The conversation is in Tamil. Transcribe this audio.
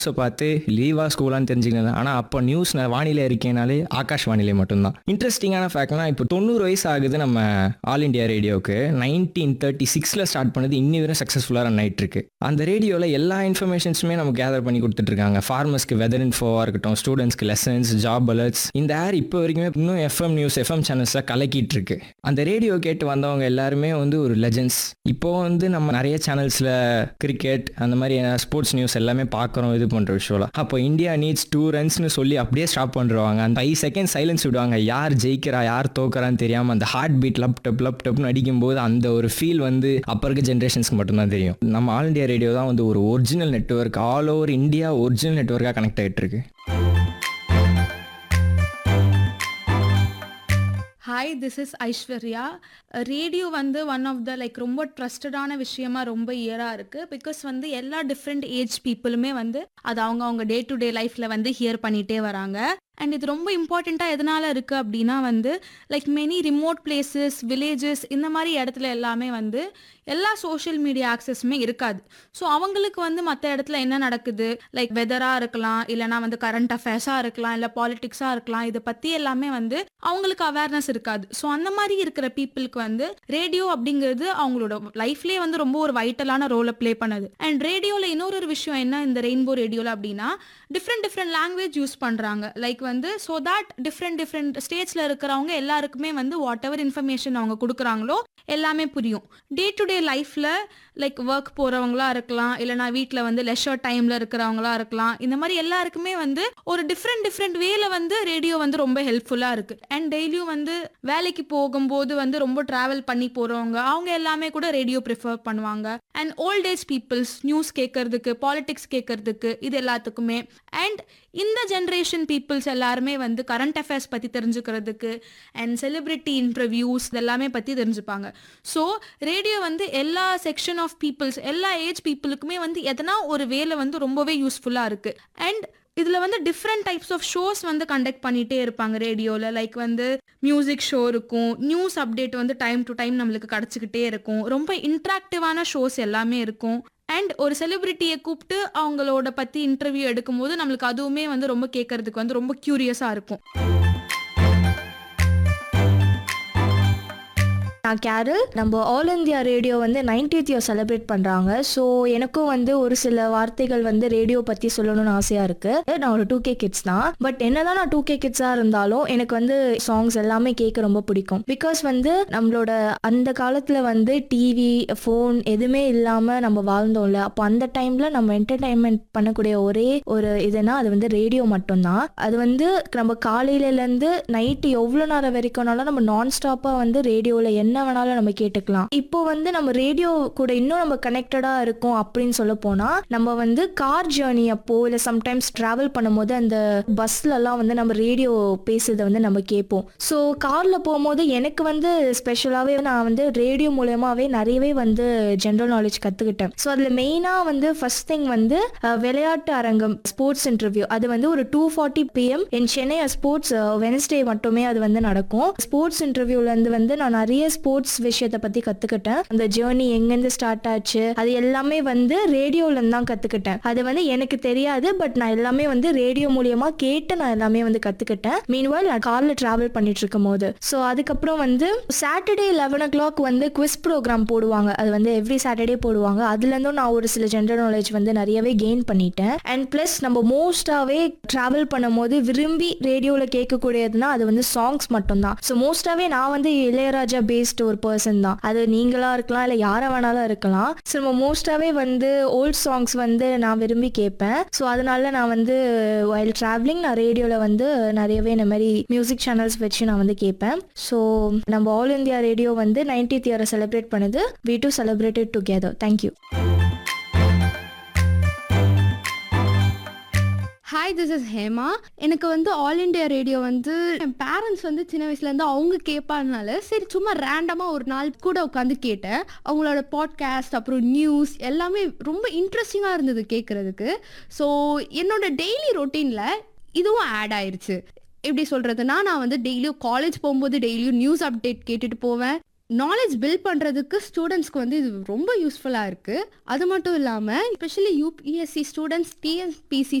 ஸோ பார்த்து லீவா ஸ்கூலான்னு தெரிஞ்சுக்கலாம் ஆனால் அப்போ நியூஸ் வானிலை இருக்கேனாலே ஆகாஷ் வானிலை மட்டும்தான் இன்ட்ரெஸ்டிங்கான ஃபேக்ட்னா இப்போ தொண்ணூறு வயசு ஆகுது நம்ம ஆல் இண்டியா ரேடியோவுக்கு நைன்டீன் தேர்ட்டி சிக்ஸில் ஸ்டார்ட் பண்ணது இன்னி வரை சக்ஸஸ்ஃபுல்லாக ரன் ஆயிட்டு இருக்கு அந்த ரேடியோவில் எல்லா இன்ஃபர்மேஷன்ஸுமே நம்ம கேதர் பண்ணி கொடுத்துட்டு இருக்காங்க ஃபார்மர்ஸ்க்கு வெதர் இன்ஃபோவாக இருக்கட்டும் ஸ்டூடெண்ட்ஸ்க்கு லெசன்ஸ் ஜாப் அலர்ட்ஸ் இந்த ஏர் இப்போ வரைக்குமே இன்னும் எஃப்எம் நியூஸ் எஃப்எம் சேனல்ஸில் கலக்கிட்டு இருக்கு அந்த ரேடியோ கேட்டு வந்தவங்க எல்லாருமே வந்து ஒரு லெஜெண்ட்ஸ் இப்போ வந்து நம்ம நிறைய சேனல்ஸில் கிரிக்கெட் அந்த மாதிரி ஸ்போர்ட்ஸ் நியூஸ் எல்லாமே பார்க்குறோம் இது பண்ணுற விஷயம்லாம் அப்போ இந்தியா நீட்ஸ் டூ ரன்ஸ்னு சொல்லி அப்படியே ஸ்டாப் பண்ணுறாங்க அந்த ஃபைவ் செகண்ட் சைலன்ஸ் விடுவாங்க யார் ஜெயிக்கிறா யார் தோக்குறான்னு தெரியாமல் அந்த heart beat lub dub lub டப்னு அடிக்கும்போது அந்த ஒரு ஃபீல் வந்து அப்போ இருக்க ஜென்ரேஷன்ஸ்க்கு மட்டும்தான் தெரியும் நம்ம ஆல் இந்தியா ரேடியோ தான் வந்து ஒரு original network all over India original நெட்ஒர்க்காக கனெக்ட் ஆகிட்டு இருக்கு hi this is Aishwarya radio வந்து ஒன் ஆஃப் த லைக் ரொம்ப ட்ரஸ்டடான விஷயமா ரொம்ப இயராக இருக்குது பிகாஸ் வந்து எல்லா டிஃப்ரெண்ட் ஏஜ் பீப்புளுமே வந்து அது அவங்க அவங்க டே டு டே லைஃப்பில் வந்து ஹியர் பண்ணிகிட்டே வராங்க அண்ட் இது ரொம்ப இம்பார்ட்டண்ட்டாக எதனால் இருக்குது அப்படின்னா வந்து like many remote places villages இந்த மாதிரி இடத்துல எல்லாமே வந்து எல்லா சோஷியல் மீடியா ஆக்சஸுமே இருக்காது ஸோ அவங்களுக்கு வந்து மற்ற இடத்துல என்ன நடக்குது லைக் வெதராக இருக்கலாம் இல்லைனா வந்து கரண்ட் அஃபேர்ஸாக இருக்கலாம் இல்லை பாலிட்டிக்ஸாக இருக்கலாம் இதை பற்றி எல்லாமே வந்து அவங்களுக்கு அவேர்னஸ் இருக்காது ஸோ அந்த மாதிரி இருக்கிற பீப்புளுக்கு வந்து ரேடியோ அப்படிங்கிறது அவங்களோட லைஃப்லேயே வந்து ரொம்ப ஒரு வைட்டலான ரோலை ப்ளே பண்ணுது அண்ட் ரேடியோவில் இன்னொரு ஒரு விஷயம் என்ன இந்த ரெயின்போ ரேடியோவில் அப்படின்னா டிஃப்ரெண்ட் டிஃப்ரெண்ட் லாங்குவேஜ் யூஸ் பண்ணுறாங்க லைக் வந்து ஸோ தட் டிஃப்ரெண்ட் டிஃப்ரெண்ட் ஸ்டேட்ஸில் இருக்கிறவங்க எல்லாருக்குமே வந்து வாட் எவர் இன்ஃபர்மேஷன் அவங்க கொடுக்குறாங்களோ எல்லாமே புரியும் டே டு டே லைஃப்பில் லைக் ஒர்க் போகிறவங்களா இருக்கலாம் இல்லைனா வீட்டில் வந்து லெஷர் டைமில் இருக்கிறவங்களா இருக்கலாம் இந்த மாதிரி எல்லாருக்குமே வந்து ஒரு டிஃப்ரெண்ட் டிஃப்ரெண்ட் வேல வந்து ரேடியோ வந்து ரொம்ப ஹெல்ப்ஃபுல்லாக இருக்குது அண்ட் டெய்லியும் வந்து வேலைக்கு போகும்போது வந்து ரொம்ப ட்ராவல் பண்ணி போகிறவங்க அவங்க எல்லாமே கூட ரேடியோ ப்ரிஃபர் பண்ணுவாங்க and old age peoples news கேட்கறதுக்கு பாலிடிக்ஸ் கேட்கறதுக்கு இது எல்லாத்துக்குமே அண்ட் இந்த ஜென்ரேஷன் பீப்புள்ஸ் எல்லாருமே வந்து கரண்ட் அஃபேர்ஸ் பற்றி தெரிஞ்சுக்கிறதுக்கு அண்ட் செலிபிரிட்டி இன்டர்வியூஸ் இதெல்லாமே பற்றி தெரிஞ்சுப்பாங்க ஸோ ரேடியோ வந்து எல்லா செக்ஷன் ஆஃப் பீப்புள்ஸ் எல்லா ஏஜ் பீப்புளுக்குமே வந்து எதனா ஒரு வேலை வந்து ரொம்பவே யூஸ்ஃபுல்லாக இருக்குது அண்ட் இதில் வந்து டிஃப்ரெண்ட் டைப்ஸ் ஆஃப் ஷோஸ் வந்து கண்டக்ட் பண்ணிகிட்டே இருப்பாங்க ரேடியோவில் லைக் வந்து மியூசிக் ஷோ இருக்கும் நியூஸ் அப்டேட் வந்து டைம் டு டைம் நம்மளுக்கு கிடச்சிக்கிட்டே இருக்கும் ரொம்ப இன்ட்ராக்டிவான ஷோஸ் எல்லாமே இருக்கும் அண்ட் ஒரு செலிபிரிட்டியை கூப்பிட்டு அவங்களோட பற்றி இன்டர்வியூ எடுக்கும்போது நம்மளுக்கு அதுவுமே வந்து ரொம்ப கேட்கறதுக்கு வந்து ரொம்ப க்யூரியஸாக இருக்கும் நான் கேரல் நம்ம ஆல் இந்தியா ரேடியோ வந்து நைன்டீத் இயர் செலிப்ரேட் பண்ணுறாங்க ஸோ எனக்கும் வந்து ஒரு சில வார்த்தைகள் வந்து ரேடியோ பற்றி சொல்லணும்னு ஆசையாக இருக்குது நான் ஒரு டூ கே கிட்ஸ் தான் பட் என்னதான் நான் டூ கே கிட்ஸாக இருந்தாலும் எனக்கு வந்து சாங்ஸ் எல்லாமே கேட்க ரொம்ப பிடிக்கும் பிகாஸ் வந்து நம்மளோட அந்த காலத்தில் வந்து டிவி ஃபோன் எதுவுமே இல்லாமல் நம்ம வாழ்ந்தோம்ல அப்போ அந்த டைமில் நம்ம என்டர்டைன்மெண்ட் பண்ணக்கூடிய ஒரே ஒரு இதுனா அது வந்து ரேடியோ மட்டும்தான் அது வந்து நம்ம காலையிலேருந்து நைட்டு எவ்வளோ நேரம் வரைக்கும்னாலும் நம்ம நான் ஸ்டாப்பாக வந்து ரேடியோவில் என்ன வேணாலும் நம்ம கேட்டுக்கலாம் இப்போ வந்து நம்ம ரேடியோ கூட இன்னும் நம்ம கனெக்டடா இருக்கோம் அப்படின்னு சொல்ல போனா நம்ம வந்து கார் ஜேர்னி அப்போ இல்ல சம்டைம்ஸ் டிராவல் பண்ணும்போது அந்த பஸ்ல எல்லாம் வந்து நம்ம ரேடியோ பேசுறதை வந்து நம்ம கேட்போம் ஸோ கார்ல போகும்போது எனக்கு வந்து ஸ்பெஷலாவே நான் வந்து ரேடியோ மூலயமாவே நிறையவே வந்து ஜென்ரல் நாலேஜ் கத்துக்கிட்டேன் ஸோ அதுல மெயினா வந்து ஃபர்ஸ்ட் திங் வந்து அஹ், விளையாட்டு அரங்கம் ஸ்போர்ட்ஸ் இன்டர்வியூ அது வந்து ஒரு டூ ஃபார்ட்டி பிஎம் என் சென்னை ஸ்போர்ட்ஸ் வெனஸ்டே மட்டுமே அது வந்து நடக்கும் ஸ்போர்ட்ஸ் இன்டர்வியூல இருந்து வந்து நான் நிறைய ஸ்போர்ட்ஸ் விஷயத்தை பத்தி கத்துக்கிட்டேன் அந்த ஜேர்னி எங்கேருந்து ஸ்டார்ட் ஆச்சு அது எல்லாமே வந்து ரேடியோல இருந்து தான் கத்துக்கிட்டேன் அது வந்து எனக்கு தெரியாது பட் நான் எல்லாமே வந்து ரேடியோ மூலியமா கேட்டு நான் எல்லாமே வந்து கத்துக்கிட்டேன் மீன்வால் நான் கார்ல டிராவல் பண்ணிட்டு இருக்கும் போது ஸோ அதுக்கப்புறம் வந்து சாட்டர்டே லெவன் ஓ கிளாக் வந்து குவிஸ் ப்ரோக்ராம் போடுவாங்க அது வந்து எவ்ரி சாட்டர்டே போடுவாங்க அதுல இருந்தும் நான் ஒரு சில ஜென்ரல் நாலேஜ் வந்து நிறையவே கெயின் பண்ணிட்டேன் அண்ட் ப்ளஸ் நம்ம மோஸ்டாவே டிராவல் பண்ணும்போது விரும்பி ரேடியோவில் கேட்கக்கூடியதுன்னா அது வந்து சாங்ஸ் மட்டும்தான் ஸோ மோஸ்டாவே நான் வந்து இளையராஜா பேஸ்ட் ஒரு பர்சன் தான் அது நீங்களா இருக்கலாம் இல்லை யாரை வேணாலும் இருக்கலாம் ஸோ நம்ம மோஸ்டாவே வந்து ஓல்ட் சாங்ஸ் வந்து நான் விரும்பி கேட்பேன் ஸோ அதனால நான் வந்து வைல் டிராவலிங் நான் ரேடியோவில் வந்து நிறையவே இந்த மாதிரி மியூசிக் சேனல்ஸ் வச்சு நான் வந்து கேட்பேன் ஸோ நம்ம ஆல் இந்தியா ரேடியோ வந்து நைன்டீத் இயரை செலிப்ரேட் பண்ணுது we to celebrated together thank you hi this is Hema எனக்கு வந்து ஆல் இண்டியா ரேடியோ வந்து என் பேரண்ட்ஸ் வந்து சின்ன வயசுலேருந்து அவங்க கேட்பாதனால சரி சும்மா ரேண்டமாக ஒரு நாள் கூட உட்காந்து கேட்டேன் அவங்களோட பாட்காஸ்ட் அப்புறம் நியூஸ் எல்லாமே ரொம்ப இன்ட்ரெஸ்டிங்காக இருந்தது கேட்குறதுக்கு ஸோ என்னோட டெய்லி ரொட்டீனில் இதுவும் ஆட் ஆயிருச்சு எப்படி சொல்கிறதுனா நான் வந்து டெய்லியும் காலேஜ் போகும்போது டெய்லியும் நியூஸ் அப்டேட் கேட்டுட்டு போவேன் நாலேஜ் பில்ட் பண்ணுறதுக்கு ஸ்டூடெண்ட்ஸ்க்கு வந்து இது ரொம்ப யூஸ்ஃபுல்லாக இருக்குது அது மட்டும் இல்லாமல் ஸ்பெஷலி யூபிஎஸ்சி ஸ்டூடெண்ட்ஸ் டிஎன்பிசி